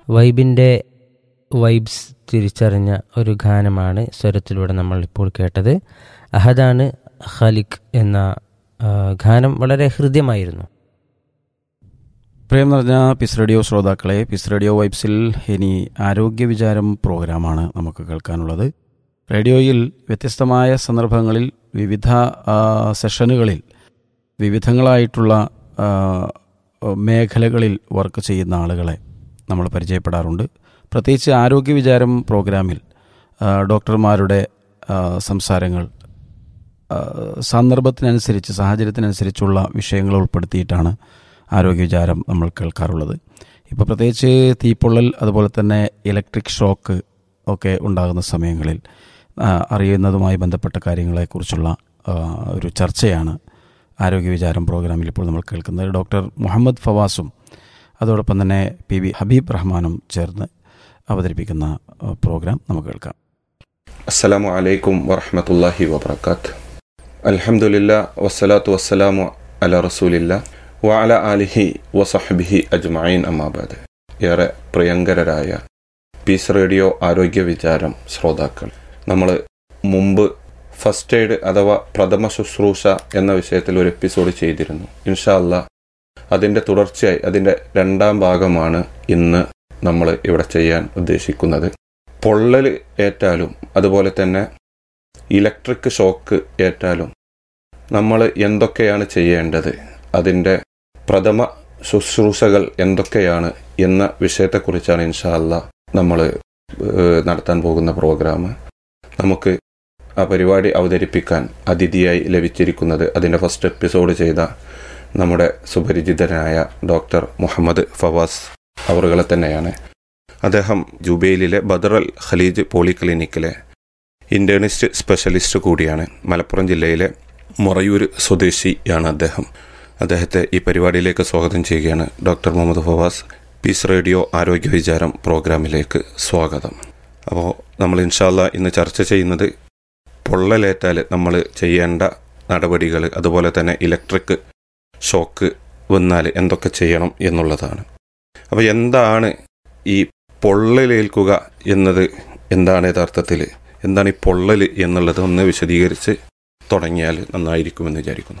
വൈബിൻ്റെ vibes തിരിച്ചറിഞ്ഞ ഒരു ഗാനമാണ് സ്വരത്തിലൂടെ നമ്മൾ ഇപ്പോൾ കേട്ടത് അഹദാണ് ഖാലിഖ് എന്ന ആ, ഗാനം വളരെ ഹൃദ്യമായിരുന്നു പ്രിയം നിറഞ്ഞ പിസ് റേഡിയോ ശ്രോതാക്കളെ പിസ് റേഡിയോ വൈബ്സിൽ ഇനി ആരോഗ്യ വിചാരം പ്രോഗ്രാമാണ് നമുക്ക് കേൾക്കാനുള്ളത് റേഡിയോയിൽ വ്യത്യസ്തമായ സന്ദർഭങ്ങളിൽ വിവിധ ആ, സെഷനുകളിൽ വിവിധങ്ങളായിട്ടുള്ള ആ, മേഖലകളിൽ വർക്ക് ചെയ്യുന്ന ആളുകളെ നമ്മൾ പരിചയപ്പെടാറുണ്ട് പ്രത്യേകിച്ച് ആരോഗ്യ വിചാരം പ്രോഗ്രാമിൽ ആ, ഡോക്ടർമാരുടെ ആ, സംസാരങ്ങൾ ആ, സന്ദർഭത്തിനനുസരിച്ച് സാഹചര്യത്തിനനുസരിച്ചുള്ള വിഷയങ്ങൾ ഉൾപ്പെടുത്തിയിട്ടാണ് ആരോഗ്യ വിചാരം നമ്മൾ കേൾക്കാറുള്ളത് ഇപ്പോൾ പ്രത്യേകിച്ച് തീപ്പൊള്ളൽ അതുപോലെ തന്നെ ഇലക്ട്രിക് ഷോക്ക് ഒക്കെ ഉണ്ടാകുന്ന സമയങ്ങളിൽ ആ, അറിയുന്നതുമായി ബന്ധപ്പെട്ട കാര്യങ്ങളെക്കുറിച്ചുള്ള ആ, ഒരു ചർച്ചയാണ് ആരോഗ്യ വിചാരം പ്രോഗ്രാമിൽ ഇപ്പോൾ നമ്മൾ കേൾക്കുന്നത് ഡോക്ടർ മുഹമ്മദ് ഫവാസും അതോടൊപ്പം തന്നെ പി വി ഹബീബ് റഹ്മാനും ചേർന്ന് അവതരിപ്പിക്കുന്ന ആ, പ്രോഗ്രാം നമുക്ക് കേൾക്കാം അസ്സലാമു അലൈക്കും വറഹമത്തല്ലാഹി വബർക്കാത്ത് അൽഹംദുലില്ല വസ്സലാത്തു വസ്സലാമു അല റസൂലില്ല വഅല ആലിഹി വസഹബിഹി അജ്മഈൻ അമ്മാബാദ് ഏറെ പ്രിയങ്കരരായ പീസ് റേഡിയോ ആരോഗ്യ വിചാരം ശ്രോതാക്കൾ നമ്മൾ മുമ്പ് ഫസ്റ്റ് എയ്ഡ് അഥവാ പ്രഥമ ശുശ്രൂഷ എന്ന വിഷയത്തിൽ ഒരു എപ്പിസോഡ് ചെയ്തിരുന്നു ഇൻഷാ അല്ലാ അതിൻ്റെ തുടർച്ചയായി അതിൻ്റെ രണ്ടാം ഭാഗമാണ് ഇന്ന് നമ്മൾ ഇവിടെ ചെയ്യാൻ ഉദ്ദേശിക്കുന്നത് പൊള്ളൽ ഏറ്റാലും അതുപോലെ തന്നെ ഇലക്ട്രിക് ഷോക്ക് ഏറ്റാലും നമ്മൾ എന്തൊക്കെയാണ് ചെയ്യേണ്ടത് അതിൻ്റെ പ്രഥമ ശുശ്രൂഷകൾ എന്തൊക്കെയാണ് എന്ന വിഷയത്തെക്കുറിച്ചാണ് ഇൻഷാല്ല നമ്മൾ നടത്താൻ പോകുന്ന പ്രോഗ്രാം നമുക്ക് ആ പരിപാടി അവതരിപ്പിക്കാൻ അതിഥിയായി ലഭിച്ചിരിക്കുന്നത് അതിൻ്റെ ഫസ്റ്റ് എപ്പിസോഡ് ചെയ്ത നമ്മുടെ സുപരിചിതനായ ഡോക്ടർ മുഹമ്മദ് ഫവാസ് അവറുകളെ തന്നെയാണ് അദ്ദേഹം ജുബൈലിലെ ബദറൽ ഖലീജ് പോളിക്ലിനിക്കിലെ ഇന്റേണിസ്റ്റ് സ്പെഷ്യലിസ്റ്റ് കൂടിയാണ് മലപ്പുറം ജില്ലയിലെ മൊറയൂർ സ്വദേശിയാണ് അദ്ദേഹം അദ്ദേഹത്തെ ഈ പരിപാടിയിലേക്ക് സ്വാഗതം ചെയ്യുകയാണ് doctor Muhammad Fawas peace radio ആരോഗ്യ വിചാരം പ്രോഗ്രാമിലേക്ക് സ്വാഗതം അപ്പോൾ നമ്മൾ ഇൻഷാല്ല ഇന്ന് ചർച്ച ചെയ്യുന്നത് പൊള്ളലേറ്റാൽ നമ്മൾ ചെയ്യേണ്ട നടപടികൾ അതുപോലെ തന്നെ ഇലക്ട്രിക് ഷോക്ക് വന്നാൽ എന്തൊക്കെ ചെയ്യണം എന്നുള്ളതാണ് അപ്പോൾ എന്താണ് ഈ പൊള്ളലേൽക്കുക എന്നത് എന്താണ് യഥാർത്ഥത്തിൽ എന്താണ് ഈ പൊള്ളൽ എന്നുള്ളത് ഒന്ന് വിശദീകരിച്ച് തുടങ്ങിയാൽ നന്നായിരിക്കുമെന്ന് വിചാരിക്കുന്നു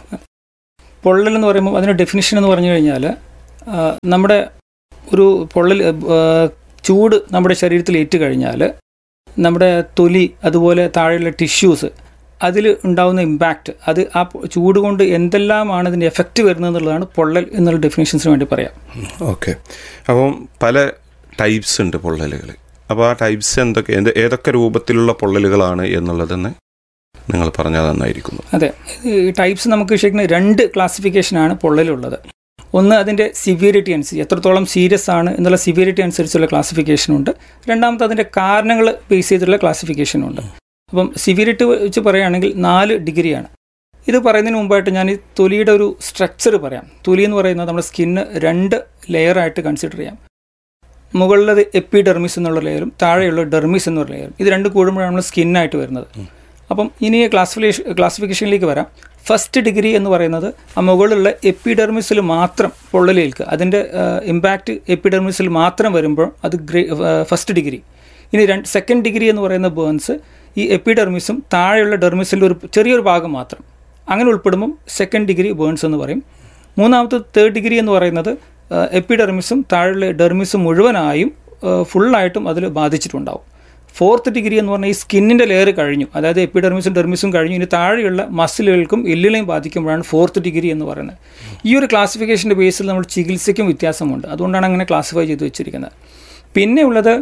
പൊള്ളൽ എന്ന് പറയുമ്പോൾ അതിൻ്റെ ഡെഫിനിഷൻ എന്ന് പറഞ്ഞു കഴിഞ്ഞാൽ ആ, നമ്മുടെ ഒരു പൊള്ളൽ ആ, ചൂട് നമ്മുടെ ശരീരത്തിൽ ഏറ്റു കഴിഞ്ഞാൽ നമ്മുടെ തൊലി അതുപോലെ താഴെയുള്ള ടിഷ്യൂസ് അതിൽ ഉണ്ടാകുന്ന ഇമ്പാക്റ്റ് അത് ആ പൊ- ചൂട് കൊണ്ട് എന്തെല്ലാമാണ് ഇതിൻ്റെ എഫക്റ്റ് വരുന്നത് എന്നുള്ളതാണ് പൊള്ളൽ എന്നുള്ള ഡെഫിനേഷൻസിന് വേണ്ടി പറയാം ഓക്കെ അപ്പം പല ടൈപ്സ് ഉണ്ട് പൊള്ളലുകൾ അപ്പോൾ ആ ടൈപ്സ് എന്തൊക്കെ എന്ത് ഏതൊക്കെ രൂപത്തിലുള്ള പൊള്ളലുകളാണ് എന്നുള്ളതെന്ന് നിങ്ങൾ പറഞ്ഞാൽ നന്നായിരിക്കുന്നു അതെ ഈ ടൈപ്സ് നമുക്ക് ശരിക്കും രണ്ട് ക്ലാസിഫിക്കേഷനാണ് പൊള്ളലുള്ളത് ഒന്ന് അതിൻ്റെ സിവിയറിറ്റി അനുസരിച്ച് എത്രത്തോളം സീരിയസ് ആണ് എന്നുള്ള സിവിയറിറ്റി അനുസരിച്ചുള്ള ക്ലാസിഫിക്കേഷനുണ്ട് രണ്ടാമത്തെ അതിൻ്റെ കാരണങ്ങൾ ബേസ് ചെയ്തിട്ടുള്ള ക്ലാസിഫിക്കേഷനുണ്ട് അപ്പം സിവിയറിറ്റി വെച്ച് പറയുകയാണെങ്കിൽ നാല് ഡിഗ്രിയാണ് ഇത് പറയുന്നതിന് മുമ്പായിട്ട് ഞാൻ ഈ തൊലിയുടെ ഒരു സ്ട്രക്ചർ പറയാം തൊലി എന്ന് പറയുന്നത് നമ്മുടെ സ്കിന്ന് രണ്ട് ലെയറായിട്ട് കൺസിഡർ ചെയ്യാം മുകളിലത് എപ്പിഡെർമിസ് എന്നുള്ള ലെയറും താഴെയുള്ള ഡെർമിസ് എന്നുള്ള ലെയറും ഇത് രണ്ട് കൂടുമ്പോഴാണ് നമ്മൾ സ്കിന്നായിട്ട് വരുന്നത് അപ്പം ഇനി ക്ലാസിഫിക്കേഷൻ ക്ലാസിഫിക്കേഷനിലേക്ക് വരാം ഫസ്റ്റ് ഡിഗ്രി എന്ന് പറയുന്നത് ആ മുകളിലുള്ള എപ്പിഡെർമിസിൽ മാത്രം പൊള്ളലേൽക്കുക അതിൻ്റെ ഇമ്പാക്റ്റ് എപ്പിഡെർമിസിൽ മാത്രം വരുമ്പോൾ അത് ഗ്രേ ഫസ്റ്റ് ഡിഗ്രി ഇനി രണ്ട് സെക്കൻഡ് ഡിഗ്രി എന്ന് പറയുന്ന ബേൺസ് ഈ എപ്പിഡെർമിസും താഴെയുള്ള ഡെർമിസിൻ്റെ ഒരു ചെറിയൊരു ഭാഗം മാത്രം അങ്ങനെ ഉൾപ്പെടുമ്പം സെക്കൻഡ് ഡിഗ്രി ബേൺസ് എന്ന് പറയും മൂന്നാമത്തെ തേർഡ് ഡിഗ്രി എന്ന് പറയുന്നത് എപ്പിഡെർമിസും താഴെയുള്ള ഡെർമിസും മുഴുവനായും ഫുള്ളായിട്ടും അതിൽ ബാധിച്ചിട്ടുണ്ടാവും ഫോർത്ത് ഡിഗ്രി എന്ന് പറഞ്ഞാൽ ഈ സ്കിന്നിൻ്റെ ലെയർ കഴിഞ്ഞു അതായത് എപ്പിഡെർമിസും ഡെർമിസും കഴിഞ്ഞു ഇനി താഴെയുള്ള മസിലുകൾക്കും എല്ലിനെയും ബാധിക്കുമ്പോഴാണ് ഫോർത്ത് ഡിഗ്രി എന്ന് പറയുന്നത് ഈ ഒരു ക്ലാസിഫിക്കേഷൻ്റെ ബേസിൽ നമ്മൾ ചികിത്സയ്ക്കും വ്യത്യാസമുണ്ട് അതുകൊണ്ടാണ് അങ്ങനെ ക്ലാസിഫൈ ചെയ്ത് വെച്ചിരിക്കുന്നത് പിന്നെ ഉള്ളത്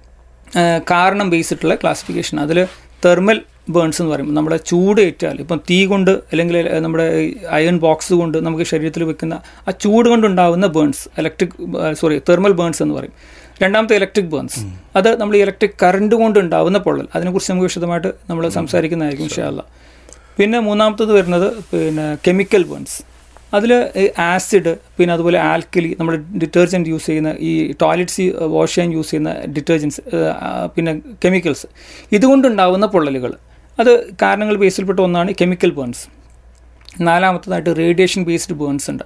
ആ, കാരണം ബേസിട്ടുള്ള ക്ലാസിഫിക്കേഷൻ അതിൽ തെർമൽ ബേൺസ് എന്ന് പറയുമ്പോൾ നമ്മുടെ ചൂട് ഏറ്റാൽ ഇപ്പം തീ കൊണ്ട് അല്ലെങ്കിൽ നമ്മുടെ അയൺ ബോക്സ് കൊണ്ട് നമുക്ക് ശരീരത്തിൽ വെക്കുന്ന ആ ചൂട് കൊണ്ടുണ്ടാകുന്ന burns electric sorry thermal burns എന്ന് പറയും രണ്ടാമത്തെ ഇലക്ട്രിക് ബേൺസ് അത് നമ്മൾ ഇലക്ട്രിക് കറണ്ട് കൊണ്ട് ഉണ്ടാകുന്ന പൊള്ളൽ അതിനെക്കുറിച്ച് നമുക്ക് വിശദമായിട്ട് നമ്മൾ സംസാരിക്കുന്നതായിരിക്കും ഇൻഷാല്ല പിന്നെ മൂന്നാമത്തത് വരുന്നത് പിന്നെ കെമിക്കൽ ബേൺസ് അതിൽ ആസിഡ് പിന്നെ അതുപോലെ ആൽക്കലി നമ്മൾ ഡിറ്റർജൻറ്റ് യൂസ് ചെയ്യുന്ന ഈ ടോയ്ലറ്റ്സ് വാഷ് ചെയ്യാൻ യൂസ് ചെയ്യുന്ന ഡിറ്റർജൻസ് പിന്നെ കെമിക്കൽസ് ഇതുകൊണ്ടുണ്ടാകുന്ന പൊള്ളലുകൾ അത് കാരണങ്ങൾ ബേസിൽപ്പെട്ട ഒന്നാണ് കെമിക്കൽ ബേൺസ് നാലാമത്തതായിട്ട് റേഡിയേഷൻ ബേസ്ഡ് ബേൺസ് ഉണ്ട്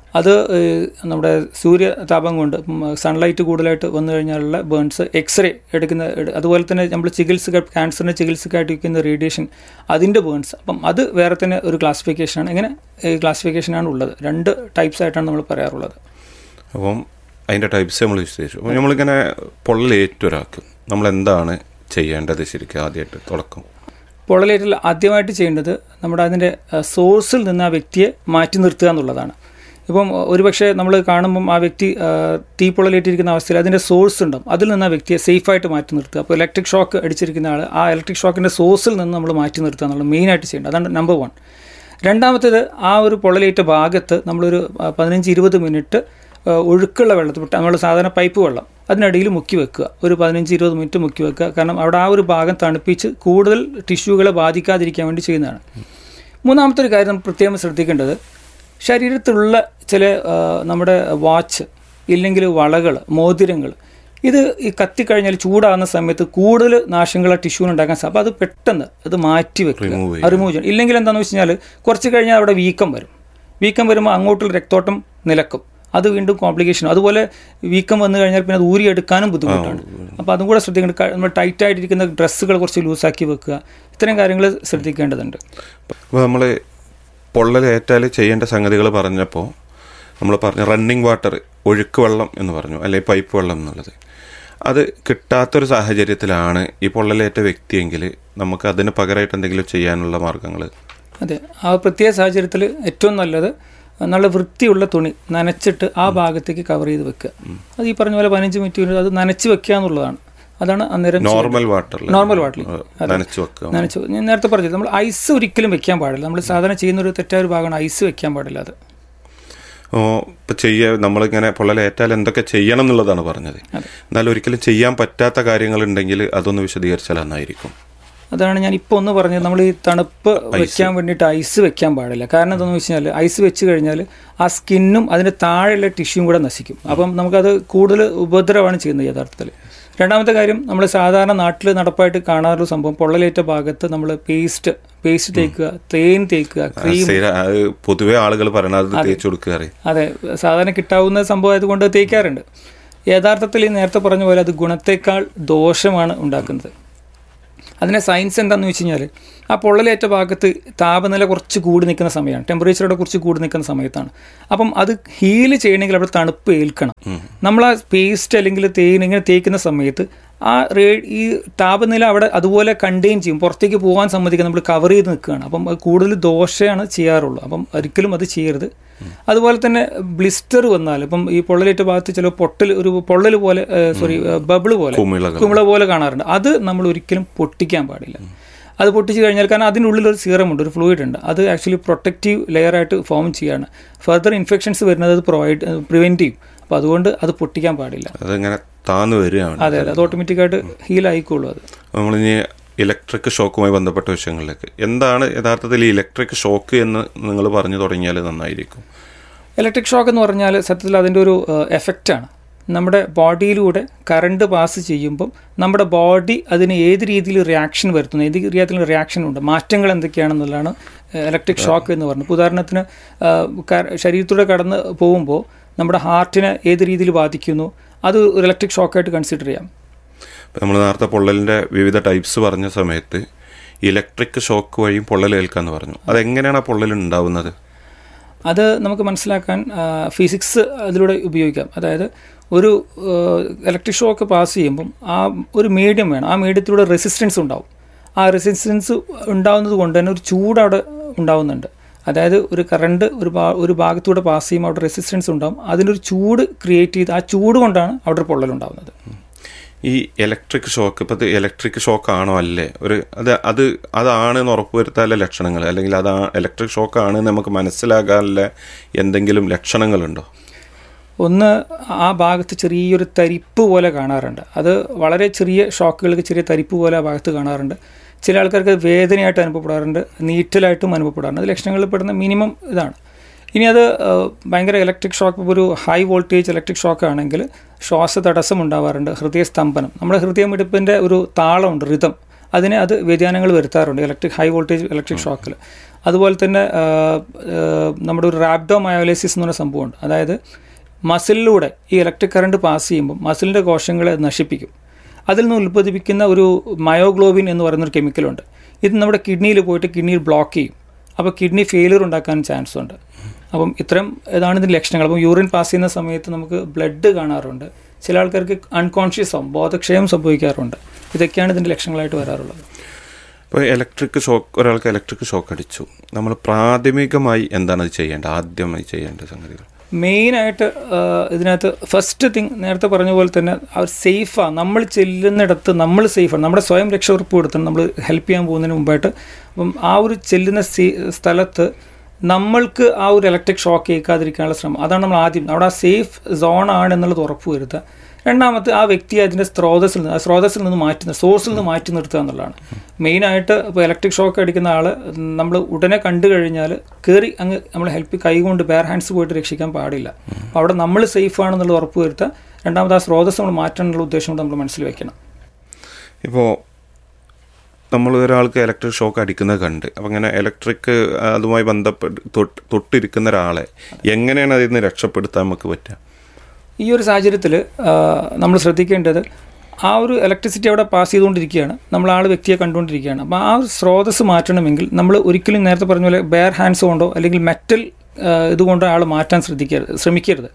അത് ഏഹ്, നമ്മുടെ സൂര്യതാപം കൊണ്ട് സൺലൈറ്റ് കൂടുതലായിട്ട് വന്നു കഴിഞ്ഞാലുള്ള ബേൺസ് എക്സ്റേ എടുക്കുന്ന എട്- അതുപോലെ തന്നെ നമ്മൾ ചികിത്സ ക്യാൻസറിന് ചികിത്സക്കായിട്ട് വയ്ക്കുന്ന റേഡിയേഷൻ അതിൻ്റെ ബേൺസ് അപ്പം അത് വേറെ തന്നെ ഒരു ക്ലാസിഫിക്കേഷനാണ് ഇങ്ങനെ ക്ലാസിഫിക്കേഷനാണ് ഉള്ളത് രണ്ട് ടൈപ്സ് ആയിട്ടാണ് നമ്മൾ പറയാറുള്ളത് അപ്പം അതിൻ്റെ ടൈപ്സ് നമ്മൾ വിശദീകരിച്ചു അപ്പോൾ നമ്മളിങ്ങനെ പൊള്ളലേറ്റൊരാക്കും നമ്മൾ എന്താണ് ചെയ്യേണ്ടത് ശരിക്കും ആദ്യമായിട്ട് തുടക്കം പൊള്ളലേറ്റിൽ ആദ്യമായിട്ട് ചെയ്യേണ്ടത് നമ്മുടെ അതിൻ്റെ സോഴ്സിൽ നിന്ന് ആ വ്യക്തിയെ മാറ്റി നിർത്തുക എന്നുള്ളതാണ് ഇപ്പം അഹ്, ഒരുപക്ഷെ നമ്മൾ കാണുമ്പം ആ വ്യക്തി അഹ്, തീ പൊള്ളലേറ്റിരിക്കുന്ന അവസ്ഥയിൽ അതിൻ്റെ സോഴ്സ് ഉണ്ടാവും അതിൽ നിന്ന് ആ വ്യക്തിയെ സേഫായിട്ട് മാറ്റി നിർത്തുക അപ്പോൾ ഇലക്ട്രിക് ഷോക്ക് അടിച്ചിരിക്കുന്ന ആൾ ആ ഇലക്ട്രിക് ഷോക്കിൻ്റെ സോഴ്സിൽ നിന്ന് നമ്മൾ മാറ്റി നിർത്തുക എന്നുള്ളത് മെയിനായിട്ട് ചെയ്യേണ്ടത് അതാണ് നമ്പർ വൺ രണ്ടാമത്തേത് ആ ഒരു പൊള്ളലേറ്റ ഭാഗത്ത് നമ്മളൊരു അഹ്, പതിനഞ്ച് ഇരുപത് മിനിറ്റ് അഹ്, ഒഴുക്കുള്ള വെള്ളത്തിൽ നമ്മൾ സാധാരണ പൈപ്പ് വെള്ളം അതിനിടയിൽ മുക്കി വെക്കുക ഒരു പതിനഞ്ച് ഇരുപത് മിനിറ്റ് മുക്കി വെക്കുക കാരണം അവിടെ ആ ഒരു ഭാഗം തണുപ്പിച്ച് കൂടുതൽ ടിഷ്യൂകളെ ബാധിക്കാതിരിക്കാൻ വേണ്ടി ചെയ്യുന്നതാണ് മൂന്നാമത്തെ ഒരു കാര്യം നമ്മൾ പ്രത്യേകം ശ്രദ്ധിക്കേണ്ടത് ശരീരത്തിലുള്ള ചില ആ, നമ്മുടെ വാച്ച് ഇല്ലെങ്കിൽ വളകൾ മോതിരങ്ങൾ ഇത് ഈ കത്തിക്കഴിഞ്ഞാൽ ചൂടാകുന്ന സമയത്ത് കൂടുതൽ നാശങ്ങൾ ആ ടിഷ്യൂന് ഉണ്ടാക്കാൻ സാധിക്കും അപ്പോൾ അത് പെട്ടെന്ന് അത് മാറ്റി വെക്കുക Remove അത് റിമൂവ് ചെയ്യണം ഇല്ലെങ്കിൽ എന്താണെന്ന് വെച്ച് കഴിഞ്ഞാൽ കുറച്ച് കഴിഞ്ഞാൽ അവിടെ വീക്കം വരും വീക്കം വരുമ്പോൾ അങ്ങോട്ടുള്ള രക്തോട്ടം നിലക്കും അത് വീണ്ടും കോംപ്ലിക്കേഷൻ അതുപോലെ വീക്കം വന്നു കഴിഞ്ഞാൽ പിന്നെ അത് ഊരിയെടുക്കാനും ബുദ്ധിമുട്ടാണ് അപ്പോൾ അതും കൂടെ ശ്രദ്ധിക്കേണ്ട ക- നമ്മൾ ടൈറ്റ് ആയിട്ടിരിക്കുന്ന ഡ്രസ്സുകൾ കുറച്ച് ലൂസാക്കി വെക്കുക ഇത്തരം കാര്യങ്ങൾ ശ്രദ്ധിക്കേണ്ടതുണ്ട് അപ്പോൾ നമ്മൾ പൊള്ളലേറ്റാൽ ചെയ്യേണ്ട സംഗതികൾ പറഞ്ഞപ്പോൾ നമ്മൾ പറഞ്ഞ റണ്ണിങ് വാട്ടർ ഒഴുക്ക് വെള്ളം എന്ന് പറഞ്ഞു അല്ലെങ്കിൽ പൈപ്പ് വെള്ളം എന്നുള്ളത് അത് കിട്ടാത്തൊരു സാഹചര്യത്തിലാണ് ഈ പൊള്ളലേറ്റ വ്യക്തിയെങ്കിൽ നമുക്ക് അതിന് പകരമായിട്ട് എന്തെങ്കിലും ചെയ്യാനുള്ള മാർഗങ്ങൾ അതെ ആ പ്രത്യേക സാഹചര്യത്തിൽ ഏറ്റവും നല്ലത് നല്ല വൃത്തിയുള്ള തുണി നനച്ചിട്ട് ആ ഭാഗത്തേക്ക് കവർ ചെയ്ത് വെക്കുക അത് ഈ പറഞ്ഞ പോലെ പതിനഞ്ച് മിനിറ്റ് അത് നനച്ച് വെക്കുക എന്നുള്ളതാണ് അതാണ് അന്നേരം നോർമൽ വാട്ടറിൽ നോർമൽ വാട്ടറിൽ നനച്ചു വെക്കുക നനച്ച് ഞാൻ നേരത്തെ പറഞ്ഞത് നമ്മൾ ഐസ് ഒരിക്കലും വെക്കാൻ പാടില്ല നമ്മൾ സാധാരണ ചെയ്യുന്ന ഒരു തെറ്റായ ഒരു ഭാഗമാണ് ഐസ് വെക്കാൻ പാടില്ല അത് ഓ ഇപ്പം ചെയ്യ നമ്മളിങ്ങനെ പൊള്ളലേറ്റാൽ എന്തൊക്കെ ചെയ്യണം എന്നുള്ളതാണ് പറഞ്ഞത് എന്നാൽ ഒരിക്കലും ചെയ്യാൻ പറ്റാത്ത കാര്യങ്ങളുണ്ടെങ്കിൽ അതൊന്ന് വിശദീകരിച്ചാൽ നന്നായിരിക്കും അതാണ് ഞാൻ ഇപ്പോൾ ഒന്ന് പറഞ്ഞത് നമ്മൾ ഈ തണുപ്പ് വെക്കാൻ വേണ്ടിയിട്ട് ഐസ് വെക്കാൻ പാടില്ല കാരണം എന്താണെന്ന് വെച്ച് കഴിഞ്ഞാൽ ഐസ് വെച്ച് കഴിഞ്ഞാൽ ആ സ്കിന്നും അതിൻ്റെ താഴെയുള്ള ടിഷ്യൂയും കൂടെ നശിക്കും അപ്പം നമുക്കത് കൂടുതൽ ഉപദ്രവമാണ് ചെയ്യുന്നത് യഥാർത്ഥത്തിൽ രണ്ടാമത്തെ കാര്യം നമ്മൾ സാധാരണ നാട്ടിൽ നടപ്പായിട്ട് കാണാറുള്ള സംഭവം പൊള്ളലേറ്റ ഭാഗത്ത് നമ്മൾ പേസ്റ്റ് പേസ്റ്റ് തേക്കുക തേൻ തേക്കുക ക്രീം സ്ഥിര- അത് പൊതുവെ ആളുകൾ പറയണത് തേച്ച് കൊടുക്കുക അറിയും അതെ സാധാരണ കിട്ടാവുന്ന സംഭവം ആയതുകൊണ്ട് തേക്കാറുണ്ട് യഥാർത്ഥത്തിൽ ഈ നേരത്തെ പറഞ്ഞ പോലെ അത് ഗുണത്തേക്കാൾ ദോഷമാണ് ഉണ്ടാക്കുന്നത് അതിനെ സയൻസ് എന്താണെന്ന് വെച്ച് കഴിഞ്ഞാൽ ആ പൊള്ളലേറ്റ ഭാഗത്ത് താപനില കുറച്ച് കൂടി നിൽക്കുന്ന സമയമാണ് ടെമ്പറേച്ചറോടെ കുറച്ച് കൂടി നിൽക്കുന്ന സമയത്താണ് അപ്പം അത് ഹീൽ ചെയ്യണമെങ്കിൽ അവിടെ തണുപ്പ് ഏൽക്കണം നമ്മൾ ആ പേസ്റ്റ് അല്ലെങ്കിൽ തേൻ ഇങ്ങനെ തേക്കുന്ന സമയത്ത് ആ റേ ഈ താപനില അവിടെ അതുപോലെ കണ്ടെയ്ൻ ചെയ്യും പുറത്തേക്ക് പോകാൻ സമ്മതിക്കാൻ നമ്മൾ കവർ ചെയ്ത് നിൽക്കുകയാണ് അപ്പം അത് കൂടുതൽ ദോഷമാണ് ചെയ്യാറുള്ളൂ അപ്പം ഒരിക്കലും അത് ചെയ്യരുത് അതുപോലെ തന്നെ ബ്ലിസ്റ്റർ വന്നാൽ ഇപ്പം ഈ പൊള്ളലേറ്റ ഭാഗത്ത് ചില പൊട്ടൽ ഒരു പൊള്ളൽ പോലെ സോറി ബബിൾ പോലെ കുമിളകൾ. കുമിള പോലെ കാണാറുണ്ട് അത് നമ്മൾ ഒരിക്കലും പൊട്ടിക്കാൻ പാടില്ല അത് പൊട്ടിച്ച് കഴിഞ്ഞാൽ കാരണം അതിനുള്ളിൽ ഒരു സീറം ഉണ്ട് ഒരു ഫ്ലൂയിഡ് ഉണ്ട് അത് ആക്ച്വലി പ്രൊട്ടക്റ്റീവ് ലെയർ ആയിട്ട് ഫോം ചെയ്യാണ് ഫർദർ ഇൻഫെക്ഷൻസ് വരുന്നത് അത് പ്രൊവൈഡ് പ്രിവെൻറ്റ് ചെയ്യും അപ്പോൾ അതുകൊണ്ട് അത് പൊട്ടിക്കാൻ പാടില്ല അതിങ്ങനെ താന്നു വരികയാണ് അതെ അതെ അത് ഓട്ടോമാറ്റിക്കായിട്ട് ഹീൽ ആയിക്കോളൂ അത് നമ്മളിനി ഇലക്ട്രിക് ഷോക്കുമായി ബന്ധപ്പെട്ട വിഷയങ്ങളിലേക്ക് എന്താണ് യഥാർത്ഥത്തിൽ ഈ ഇലക്ട്രിക് ഷോക്ക് എന്ന് നിങ്ങൾ പറഞ്ഞു തുടങ്ങിയാൽ നന്നായിരിക്കും ഇലക്ട്രിക് ഷോക്ക് എന്ന് പറഞ്ഞാൽ സത്യത്തിൽ അതിൻ്റെ ഒരു എഫക്റ്റാണ് നമ്മുടെ ബോഡിയിലൂടെ കറണ്ട് പാസ് ചെയ്യുമ്പം നമ്മുടെ ബോഡി അതിന് ഏത് രീതിയിൽ റിയാക്ഷൻ വരുത്തുന്നു ഏത് രീതിയിൽ റിയാക്ഷൻ ഉണ്ട് മാറ്റങ്ങൾ എന്തൊക്കെയാണെന്നുള്ളതാണ് ഇലക്ട്രിക് ഷോക്ക് എന്ന് പറയുന്നത് ഇപ്പോൾ ഉദാഹരണത്തിന് ആ, ക- ശരീരത്തിലൂടെ കടന്ന് പോകുമ്പോൾ നമ്മുടെ ഹാർട്ടിനെ ഏത് രീതിയിൽ ബാധിക്കുന്നു അത് ഒരു ഇലക്ട്രിക് ഷോക്കായിട്ട് കൺസിഡർ ചെയ്യാം നമ്മൾ നേരത്തെ പൊള്ളലിൻ്റെ വിവിധ ടൈപ്സ് പറഞ്ഞ സമയത്ത് ഇലക്ട്രിക് ഷോക്ക് വഴിയും പൊള്ളലേൽക്കാന്ന് പറഞ്ഞു അതെങ്ങനെയാണ് ആ പൊള്ളൽ ഉണ്ടാവുന്നത് അത് നമുക്ക് മനസ്സിലാക്കാൻ ഫിസിക്സ് അതിലൂടെ ഉപയോഗിക്കാം അതായത് ഒരു ഇലക്ട്രിക് ഷോക്ക് പാസ് ചെയ്യുമ്പം ആ ഒരു മീഡിയം വേണം ആ മീഡിയത്തിലൂടെ റെസിസ്റ്റൻസ് ഉണ്ടാവും ആ റെസിസ്റ്റൻസ് ഉണ്ടാവുന്നത് കൊണ്ട് തന്നെ ഒരു ചൂട് അവിടെ ഉണ്ടാവുന്നുണ്ട് അതായത് ഒരു കറണ്ട് ഒരു ഭാ ഒരു ഭാഗത്തൂടെ പാസ് ചെയ്യുമ്പോൾ അവിടെ റെസിസ്റ്റൻസ് ഉണ്ടാവും അതിനൊരു ചൂട് ക്രിയേറ്റ് ചെയ്ത് ആ ചൂട് കൊണ്ടാണ് അവിടെ ഒരു പൊള്ളലുണ്ടാവുന്നത് ഈ ഇലക്ട്രിക് ഷോക്ക് ഇപ്പം ഇലക്ട്രിക് ഷോക്ക് ആണോ അല്ലേ ഒരു അത് അത് അതാണെന്ന് ഉറപ്പുവരുത്താനുള്ള ലക്ഷണങ്ങൾ അല്ലെങ്കിൽ അത് ഇലക്ട്രിക് ഷോക്ക് ആണ് നമുക്ക് മനസ്സിലാകാനുള്ള എന്തെങ്കിലും ലക്ഷണങ്ങളുണ്ടോ ഒന്ന് ആ ഭാഗത്ത് ചെറിയൊരു തരിപ്പ് പോലെ കാണാറുണ്ട് അത് വളരെ ചെറിയ ഷോക്കുകൾക്ക് ചെറിയ തരിപ്പ് പോലെ ആ ഭാഗത്ത് കാണാറുണ്ട് ചില ആൾക്കാർക്ക് അത് വേദനയായിട്ട് അനുഭവപ്പെടാറുണ്ട് നീറ്റലായിട്ടും അനുഭവപ്പെടാറുണ്ട് അത് ലക്ഷണങ്ങളിൽ പെടുന്ന മിനിമം ഇതാണ് ഇനി അത് ആ, ഭയങ്കര ഇലക്ട്രിക് ഷോക്ക് ഒരു ഹൈ വോൾട്ടേജ് ഇലക്ട്രിക് ഷോക്ക് ആണെങ്കിൽ ശ്വാസ തടസ്സം ഉണ്ടാവാറുണ്ട് ഹൃദയസ്തംഭനം നമ്മുടെ ഹൃദയമിടിപ്പിൻ്റെ ഒരു താളമുണ്ട് റിതം അതിനെ അത് വ്യതിയാനങ്ങൾ വരുത്താറുണ്ട് ഇലക്ട്രിക് ഹൈ വോൾട്ടേജ് ഇലക്ട്രിക് ഷോക്കിൽ അതുപോലെ തന്നെ ആ, ആ, നമ്മുടെ ഒരു റാബ്ഡോ മയോലൈസിസ് എന്ന് പറഞ്ഞ സംഭവമുണ്ട് അതായത് മസിലിലൂടെ ഈ ഇലക്ട്രിക് കറണ്ട് പാസ് ചെയ്യുമ്പോൾ മസിലിൻ്റെ കോശങ്ങളെ അത് നശിപ്പിക്കും അതിൽ നിന്ന് ഉൽപ്പാദിപ്പിക്കുന്ന ഒരു മയോഗ്ലോബിൻ എന്ന് പറയുന്ന ഒരു കെമിക്കലുണ്ട് ഇത് നമ്മുടെ കിഡ്നിയിൽ പോയിട്ട് കിഡ്നിയിൽ ബ്ലോക്ക് ചെയ്യും അപ്പോൾ കിഡ്നി ഫെയിലിയർ ഉണ്ടാക്കാൻ ചാൻസ് ഉണ്ട് അപ്പം ഇത്തരം ഇതാണ് ഇതിൻ്റെ ലക്ഷണങ്ങൾ അപ്പം യൂറിൻ പാസ് ചെയ്യുന്ന സമയത്ത് നമുക്ക് ബ്ലഡ് കാണാറുണ്ട് ചില ആൾക്കാർക്ക് അൺകോൺഷ്യസ് ആവും ബോധക്ഷയം സംഭവിക്കാറുണ്ട് ഇതൊക്കെയാണ് ഇതിൻ്റെ ലക്ഷണങ്ങളായിട്ട് വരാറുള്ളത് ഇപ്പോൾ ഇലക്ട്രിക് ഷോക്ക് ഒരാൾക്ക് ഇലക്ട്രിക് ഷോക്ക് അടിച്ചു നമ്മൾ പ്രാഥമികമായി എന്താണ് അത് ചെയ്യേണ്ടത് ആദ്യമായി ചെയ്യേണ്ട സംഗതികൾ മെയിനായിട്ട് ഇതിനകത്ത് ഫസ്റ്റ് തിങ് നേരത്തെ പറഞ്ഞ പോലെ തന്നെ അവർ സേഫാണ് നമ്മൾ ചെല്ലുന്നിടത്ത് നമ്മൾ സേഫാണ് നമ്മുടെ സ്വയം രക്ഷ ഉറപ്പ് കൊടുത്തണം നമ്മൾ ഹെൽപ്പ് ചെയ്യാൻ പോകുന്നതിന് മുമ്പായിട്ട് അപ്പം ആ ഒരു ചെല്ലുന്ന സി- സ്ഥലത്ത് നമ്മൾക്ക് ആ ഒരു ഇലക്ട്രിക് ഷോക്ക് ഏൽക്കാതിരിക്കാനുള്ള ശ്രമം അതാണ് നമ്മൾ ആദ്യം അവിടെ ആ സേഫ് സോൺ ആണ് എന്നുള്ളത് ഉറപ്പ് വരുത്തുക രണ്ടാമത്തെ ആ വ്യക്തിയെ അതിൻ്റെ സ്രോതസ്സിൽ നിന്ന് ആ സ്രോതസ്സിൽ നിന്ന് മാറ്റി സോഴ്സിൽ നിന്ന് മാറ്റി നിർത്തുക എന്നുള്ളതാണ് മെയിനായിട്ട് ഇപ്പോൾ ഇലക്ട്രിക് ഷോക്ക് അടിക്കുന്ന ആൾ നമ്മൾ ഉടനെ കണ്ടു കഴിഞ്ഞാൽ കയറി അങ്ങ് നമ്മൾ ഹെൽപ്പ് കൈകൊണ്ട് ബെയർ ഹാൻഡ്സ് പോയിട്ട് രക്ഷിക്കാൻ പാടില്ല അപ്പോൾ അവിടെ നമ്മൾ സേഫ് ആണെന്നുള്ളത് ഉറപ്പ് വരുത്തുക രണ്ടാമത് ആ സ്രോതസ് നമ്മൾ മാറ്റാനുള്ള ഉദ്ദേശം കൂടെ നമ്മൾ മനസ്സിൽ വെക്കണം ഇപ്പോൾ നമ്മൾ ഒരാൾക്ക് ഇലക്ട്രിക് ഷോക്ക് അടിക്കുന്നത് കണ്ട് അപ്പം അങ്ങനെ ഇലക്ട്രിക് അതുമായി ബന്ധപ്പെട്ട് തൊട്ട് തൊട്ടിരിക്കുന്ന ഒരാളെ എങ്ങനെയാണ് അതിൽ നിന്ന് രക്ഷപ്പെടുത്താൻ നമുക്ക് പറ്റുക ഈ ഒരു സാഹചര്യത്തിൽ നമ്മൾ ശ്രദ്ധിക്കേണ്ടത് ആ ഒരു ഇലക്ട്രിസിറ്റി അവിടെ പാസ് ചെയ്തുകൊണ്ടിരിക്കുകയാണ് നമ്മൾ ആൾ വ്യക്തിയെ കണ്ടുകൊണ്ടിരിക്കുകയാണ് അപ്പോൾ ആ ഒരു സ്രോതസ് മാറ്റണമെങ്കിൽ നമ്മൾ ഒരിക്കലും നേരത്തെ പറഞ്ഞ പോലെ ബെയർ ഹാൻഡ്സ് കൊണ്ടോ അല്ലെങ്കിൽ മെറ്റൽ ഇതുകൊണ്ടോ ആൾ മാറ്റാൻ ശ്രദ്ധിക്കരുത് ശ്രമിക്കരുത്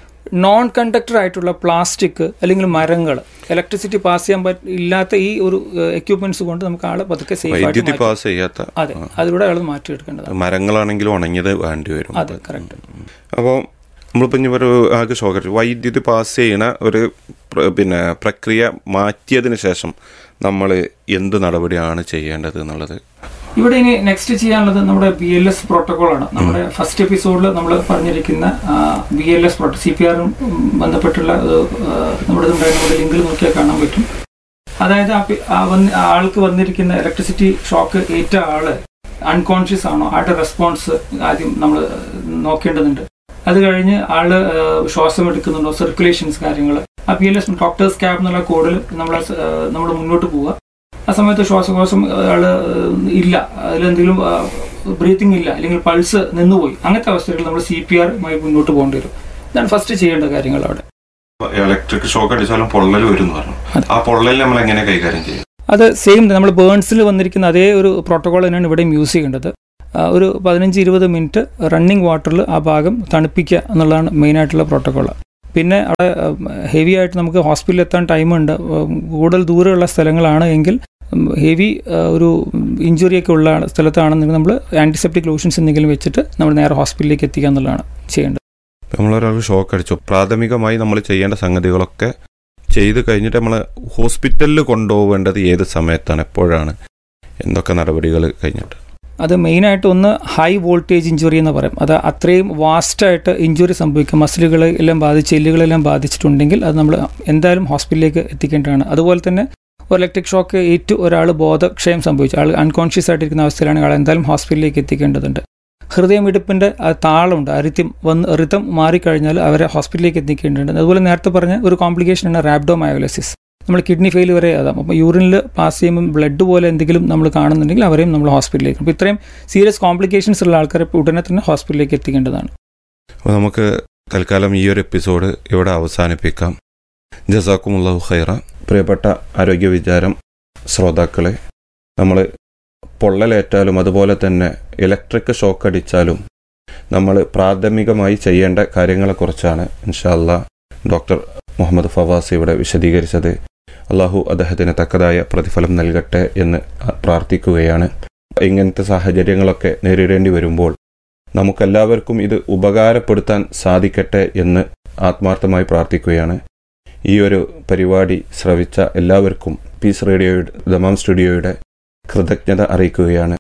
നോൺ കണ്ടക്ടർ ആയിട്ടുള്ള പ്ലാസ്റ്റിക് അല്ലെങ്കിൽ മരങ്ങൾ ഇലക്ട്രിസിറ്റി പാസ് ചെയ്യാൻ പറ്റ ഇല്ലാത്ത ഈ ഒരു എക്യുപ്മെന്റ്സ് കൊണ്ട് നമുക്ക് ആളെ പതുക്കെ സേഫ് വൈദ്യുതി ആയിട്ട് പാസ് ചെയ്യാത്ത അതെ അതിലൂടെ ആൾ മാറ്റിയെടുക്കേണ്ടതാണ് മരങ്ങളാണെങ്കിലും ഉണങ്ങിയത് വേണ്ടി വരും അതെ കറക്റ്റ് അപ്പോൾ നമ്മളിപ്പോൾ ഇനി ഒരു ആകെ ഷോക്ക് അടിച്ചു വൈദ്യുതി പാസ് ചെയ്യണ ഒരു പ്ര- പിന്നെ പ്രക്രിയ മാറ്റിയതിന് ശേഷം നമ്മൾ എന്ത് നടപടിയാണ് ചെയ്യേണ്ടത് എന്നുള്ളത് ഇവിടെ ഇനി നെക്സ്റ്റ് ചെയ്യാനുള്ളത് നമ്മുടെ ബി എൽ എസ് പ്രോട്ടോകോൾ ആണ് നമ്മുടെ ഫസ്റ്റ് എപ്പിസോഡിൽ നമ്മൾ പറഞ്ഞിരിക്കുന്ന B L S proto C P ആറും ബന്ധപ്പെട്ടുള്ള ഒരു, ആ, നമ്മുടെ ഇതുണ്ടായിരുന്ന ലിങ്കിൽ നോക്കിയാൽ കാണാൻ പറ്റും അതായത് ആ പി- ആ വന്ന് ആ ആൾക്ക് വന്നിരിക്കുന്ന ഇലക്ട്രിസിറ്റി ഷോക്ക് ഏറ്റ ആള് അൺകോൺഷ്യസ് ആണോ ആളുടെ റെസ്പോൺസ് ആദ്യം നമ്മൾ നോക്കേണ്ടതുണ്ട് അത് കഴിഞ്ഞ് ആള് ആ, ശ്വാസം എടുക്കുന്നുണ്ടോ സർക്കുലേഷൻസ് കാര്യങ്ങൾ ആ P L S doctors CAB എന്നുള്ള കോഡിൽ നമ്മൾ നമ്മൾ മുന്നോട്ട് പോവുക ആ സമയത്ത് ശ്വാസകോശം ആള് ഇല്ല അതിലെന്തെങ്കിലും ബ്രീത്തിങ് ഇല്ല അല്ലെങ്കിൽ പൾസ് നിന്നുപോയി അങ്ങനത്തെ അവസ്ഥകളിൽ നമ്മൾ സി പി ആറുമായി മുന്നോട്ട് പോകേണ്ടി വരും ഇതാണ് ഫസ്റ്റ് ചെയ്യേണ്ട കാര്യങ്ങൾ അവിടെ ഇലക്ട്രിക് ഷോക്ക് അടിച്ചാലും പൊള്ളൽ വരും എന്ന് പറഞ്ഞു അതെ. ആ പൊള്ളൽ നമ്മൾ എങ്ങനെ കൈകാര്യം ചെയ്യും അത് സെയിം നമ്മൾ ബേൺസിൽ വന്നിരിക്കുന്ന അതേ ഒരു പ്രോട്ടോകോൾ തന്നെയാണ് ഇവിടെയും യൂസ് ചെയ്യേണ്ടത് ആ, ഒരു പതിനഞ്ച് ഇരുപത് മിനിറ്റ് റണ്ണിങ് വാട്ടറിൽ ആ ഭാഗം തണുപ്പിക്കുക എന്നുള്ളതാണ് മെയിനായിട്ടുള്ള പ്രോട്ടോകോൾ പിന്നെ അവിടെ ഹെവി ആയിട്ട് നമുക്ക് ഹോസ്പിറ്റലിൽ എത്താൻ ടൈമുണ്ട് ഉം, കൂടുതൽ ദൂരെയുള്ള സ്ഥലങ്ങളാണ് എങ്കിൽ ഹെവി ഒരു ഇഞ്ചുറി ഒക്കെ ഉള്ള സ്ഥലത്താണെന്നുണ്ടെങ്കിൽ നമ്മൾ ആൻറ്റിസെപ്റ്റിക് ലോഷൻസ് എന്തെങ്കിലും വെച്ചിട്ട് നമ്മൾ നേരെ ഹോസ്പിറ്റലിലേക്ക് എത്തിക്കുക എന്നുള്ളതാണ് ചെയ്യേണ്ടത് നമ്മളൊരാൾക്ക് ഷോക്ക് അടിച്ചു പ്രാഥമികമായി നമ്മൾ ചെയ്യേണ്ട സംഗതികളൊക്കെ ചെയ്ത് കഴിഞ്ഞിട്ട് നമ്മൾ ഹോസ്പിറ്റലിൽ കൊണ്ടുപോകേണ്ടത് ഏത് സമയത്താണ് എപ്പോഴാണ് എന്തൊക്കെ നടപടികൾ കഴിഞ്ഞിട്ട് അത് മെയിനായിട്ട് ഒന്ന് ഹൈ വോൾട്ടേജ് ഇഞ്ചുറി എന്ന് പറയും അത് അത്രയും വാസ്റ്റായിട്ട് ഇഞ്ചുറി സംഭവിക്കും മസിലുകളെ എല്ലാം ബാധിച്ച് എല്ലുകളെല്ലാം ബാധിച്ചിട്ടുണ്ടെങ്കിൽ അത് നമ്മൾ എന്തായാലും ഹോസ്പിറ്റലിലേക്ക് എത്തിക്കേണ്ടതാണ് അതുപോലെ തന്നെ ഒരു ഇലക്ട്രിക് ഷോക്ക് ഏറ്റു ഒരാൾ ബോധക്ഷയം സംഭവിച്ചു ആൾ അൺകോൺഷ്യസ് ആയിട്ടിരിക്കുന്ന അവസ്ഥയിലാണെങ്കിൽ ആൾ എന്തായാലും ഹോസ്പിറ്റലിലേക്ക് എത്തിക്കേണ്ടതുണ്ട് ഹൃദയമിടിപ്പിൻ്റെ ആ താളമുണ്ട് അരിത്യം വന്ന് റിതം മാറിക്കഴിഞ്ഞാൽ അവരെ ഹോസ്പിറ്റലിലേക്ക് എത്തിക്കേണ്ടതുണ്ട് അതുപോലെ നേരത്തെ പറഞ്ഞ ഒരു കോംപ്ലിക്കേഷനാണ് റാബ്ഡോമയോലസിസ് നമ്മൾ കിഡ്നി ഫെയിൽ വരെ ആകാം അപ്പോൾ യൂറിനിൽ പാസ് ചെയ്യുമ്പോൾ ബ്ലഡ് പോലെ എന്തെങ്കിലും നമ്മൾ കാണുന്നുണ്ടെങ്കിൽ അവരെയും നമ്മൾ ഹോസ്പിറ്റലിലേക്ക് അപ്പോൾ ഇത്രയും സീരിയസ് കോംപ്ലിക്കേഷൻസ് ഉള്ള ആൾക്കാരെ ഇപ്പോൾ ഉടനെ തന്നെ ഹോസ്പിറ്റലിലേക്ക് എത്തിക്കേണ്ടതാണ് അപ്പോൾ നമുക്ക് തൽക്കാലം ഈ ഒരു എപ്പിസോഡ് ഇവിടെ അവസാനിപ്പിക്കാം ജസാക്കുമുല്ലാഹു ഖൈറ പ്രിയപ്പെട്ട ആരോഗ്യ വിചാരം ശ്രോതാക്കളെ നമ്മൾ പൊള്ളലേറ്റാലും അതുപോലെ തന്നെ ഇലക്ട്രിക് ഷോക്ക് അടിച്ചാലും നമ്മൾ പ്രാഥമികമായി ചെയ്യേണ്ട കാര്യങ്ങളെക്കുറിച്ചാണ് ഇൻഷാല്ല ഡോക്ടർ മുഹമ്മദ് ഫവാസ് ഇവിടെ വിശദീകരിച്ചത് അള്ളാഹു അദ്ദേഹത്തിന് തക്കതായ പ്രതിഫലം നൽകട്ടെ എന്ന് പ്രാർത്ഥിക്കുകയാണ് ഇങ്ങനത്തെ സാഹചര്യങ്ങളൊക്കെ നേരിടേണ്ടി വരുമ്പോൾ നമുക്കെല്ലാവർക്കും ഇത് ഉപകാരപ്പെടുത്താൻ സാധിക്കട്ടെ എന്ന് ആത്മാർത്ഥമായി പ്രാർത്ഥിക്കുകയാണ് ഈ ഒരു പരിപാടി ശ്രവിച്ച എല്ലാവർക്കും പീസ് റേഡിയോയുടെ ദമാം സ്റ്റുഡിയോയുടെ കൃതജ്ഞത അറിയിക്കുകയാണ്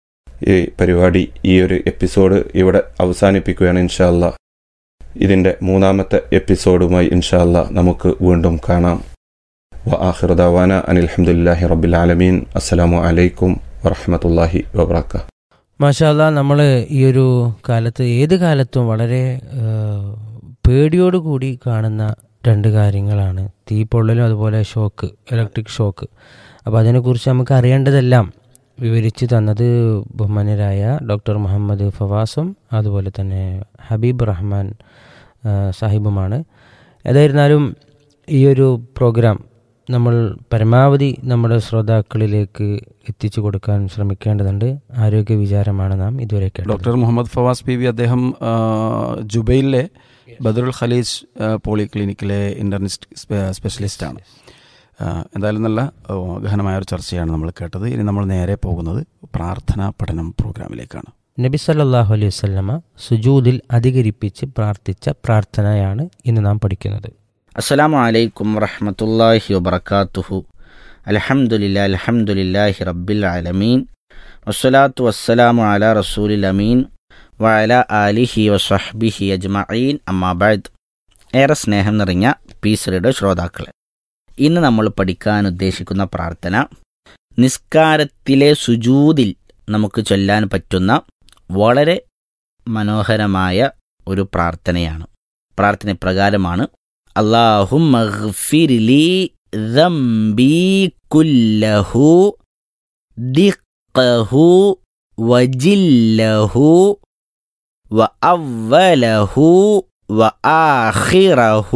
ഈ പരിപാടി ഈ ഒരു എപ്പിസോഡ് ഇവിടെ അവസാനിപ്പിക്കുകയാണ് ഇൻഷാല്ല ഇതിൻ്റെ മൂന്നാമത്തെ എപ്പിസോഡുമായി ഇൻഷാല്ല നമുക്ക് വീണ്ടും കാണാം വ ആഹിർദാവാന അനിൽഹമുല്ലാഹി റബ്ബിൽ ആലമീൻ അസ്സലാമു അലൈക്കും വറഹമത്തല്ലാഹി വബർക്കാ മാഷാല്ല നമ്മൾ ഈ ഒരു കാലത്ത് ഏത് കാലത്തും വളരെ ആ, പേടിയോടുകൂടി കാണുന്ന രണ്ട് കാര്യങ്ങളാണ് തീ പൊള്ളലും അതുപോലെ ഷോക്ക് ഇലക്ട്രിക് ഷോക്ക് അപ്പോൾ അതിനെക്കുറിച്ച് നമുക്ക് അറിയേണ്ടതെല്ലാം വിവരിച്ച് തന്നത് ബഹുമാന്യരായ ഡോക്ടർ മുഹമ്മദ് ഫവാസും അതുപോലെ തന്നെ ഹബീബ് റഹ്മാൻ ആ, സാഹിബുമാണ് ഏതായിരുന്നാലും ഈ ഒരു പ്രോഗ്രാം നമ്മൾ പരമാവധി നമ്മുടെ ശ്രോതാക്കളിലേക്ക് എത്തിച്ചു കൊടുക്കാൻ ശ്രമിക്കേണ്ടതുണ്ട് ആരോഗ്യ വിചാരമാണ് നാം ഇതുവരെ കേട്ടത് doctor Muhammad Fawas P V അദ്ദേഹം ആ, ജുബൈലിലെ ബദറുൽ ഖലീജ് ആ, പോളി ക്ലിനിക്കിലെ ഇന്റർനിസ്റ്റ് സ്പെ- സ്പെഷ്യലിസ്റ്റാണ് ആ, എന്തായാലും നല്ല ഓ, ഗഹനമായ ഒരു ചർച്ചയാണ് നമ്മൾ കേട്ടത് ഇനി നമ്മൾ നേരെ പോകുന്നത് പ്രാർത്ഥനാ പഠനം പ്രോഗ്രാമിലേക്കാണ് നബി സല്ലല്ലാഹു അലൈഹി വസല്ലമ സുജൂദിൽ അധികരിപ്പിച്ച് പ്രാർത്ഥിച്ച പ്രാർത്ഥനയാണ് ഇന്ന് നാം പഠിക്കുന്നത് അസ്സലാമു അലൈക്കും വറഹ്മത്തുള്ളാഹി വബറകാതുഹു അൽഹംദുലില്ലാ അൽഹംദുലില്ലാഹി റബ്ബിൽ ആലമീൻ വസ്സലാത്തു വസ്സലാമു അലാ റസൂലിൽ അമീൻ വഅല ആലിഹി വസഹ്ബിഹി അജ്മഈൻ അമ്മാ ബഅദ് ഏറെ സ്നേഹം നിറഞ്ഞ പീസറുടെ ശ്രോതാക്കളെ ഇന്ന് നമ്മൾ പഠിക്കാൻ ഉദ്ദേശിക്കുന്ന പ്രാർത്ഥന നിസ്കാരത്തിലെ സുജൂദിൽ നമുക്ക് ചൊല്ലാൻ പറ്റുന്ന വളരെ മനോഹരമായ ഒരു പ്രാർത്ഥനയാണ് പ്രാർത്ഥന പ്രകാരമാണ് اللهم اغفر لي ذنبي كله دقه وجله وأوله وآخره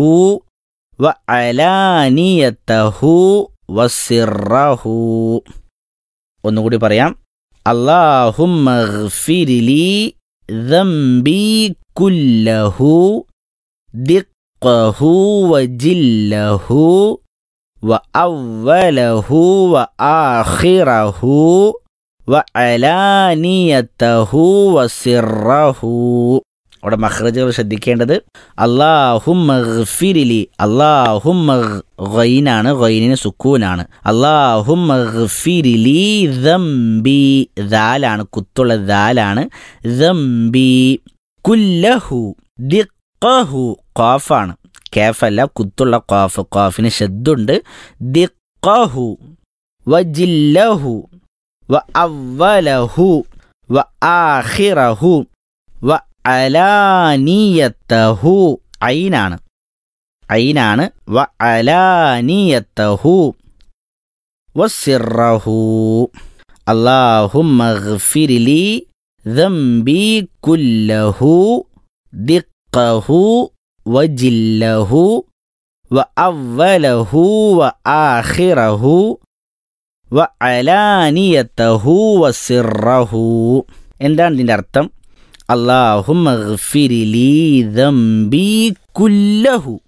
وعلانيته وسره ഒന്നുകൂടി പറയാം اللهم اغفر لي ذنبي كله دقه وجله وأوله وآخره وعلانيته وسره അവിടെ മഹ്റജുകൾ ശ്രദ്ധിക്കേണ്ടത് അള്ളാഹുമഗ്ഫിരിലി അള്ളാഹുമ ഗൈനാണ് ഗൈനിന് സുക്കൂനാണ് അള്ളാഹുമഗ്ഫിരിലി ദംബി ദാലാണ് കുത്തുള്ള ദാലാണ് ദംബി കുല്ലഹു ദിഖഹു ഖാഫാണ് കേഫല്ല കുത്തുള്ള ഖാഫ് ഖാഫിന് ശബ്ദുണ്ട് ദിഖഹു വജില്ലഹു വ അവലഹു വ ആഖിറഹു വ അലാനിയത്തഹു ഐനാണ് ഐനാണ് വ അലാനിയത്തഹു വസിറഹു اللهم اغفر لي ذنبي كله دقه وجله وأوله وآخره وعلانيته وسره എന്താണ് ഇതിൻ്റെ അർത്ഥം അള്ളാഹുമഗ്ഫിരിലി ദംബി കുല്ലഹു